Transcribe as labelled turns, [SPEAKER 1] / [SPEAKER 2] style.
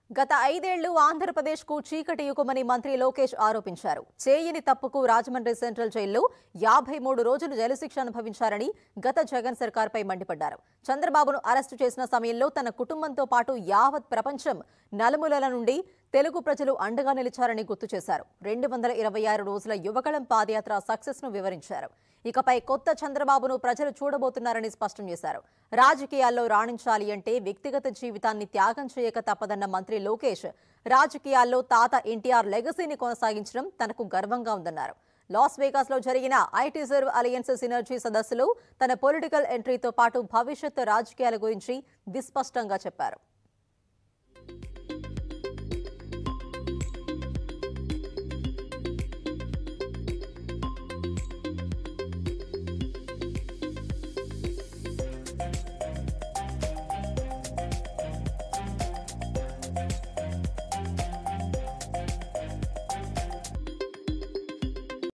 [SPEAKER 1] గత ఐదేళ్లు ఆంధ్రప్రదేశ్కు చీకటి యుగమని మంత్రి లోకేష్ ఆరోపించారు చేయని తప్పుకు రాజమండ్రి సెంట్రల్ జైల్లో యాభై మూడు రోజులు జైలు శిక్ష అనుభవించారని గత జగన్ సర్కార్పై మండిపడ్డారు చంద్రబాబును అరెస్టు చేసిన సమయంలో తన కుటుంబంతో పాటు యావత్ ప్రపంచం నలుమూలల నుండి తెలుగు ప్రజలు అండగా నిలిచారని గుర్తు చేశారు రెండు వందల ఇరవై ఆరు రోజుల యువగళం పాదయాత్ర సక్సెస్ ను వివరించారు ఇకపై కొత్త చంద్రబాబును ప్రజలు చూడబోతున్నారని స్పష్టం చేశారు రాజకీయాల్లో రాణించాలి అంటే వ్యక్తిగత జీవితాన్ని త్యాగం చేయక తప్పదన్న మంత్రి లోకేష్ రాజకీయాల్లో తాత ఎన్టీఆర్ లెగసీని కొనసాగించడం తనకు గర్వంగా ఉందన్నారు లాస్ వేగాస్ లో జరిగిన ఐటీ రిజర్వ్ అలయన్స్ సినర్జీ సదస్సులో తన పొలిటికల్ ఎంట్రీతో పాటు భవిష్యత్ రాజకీయాల గురించి విస్పష్టంగా చెప్పారు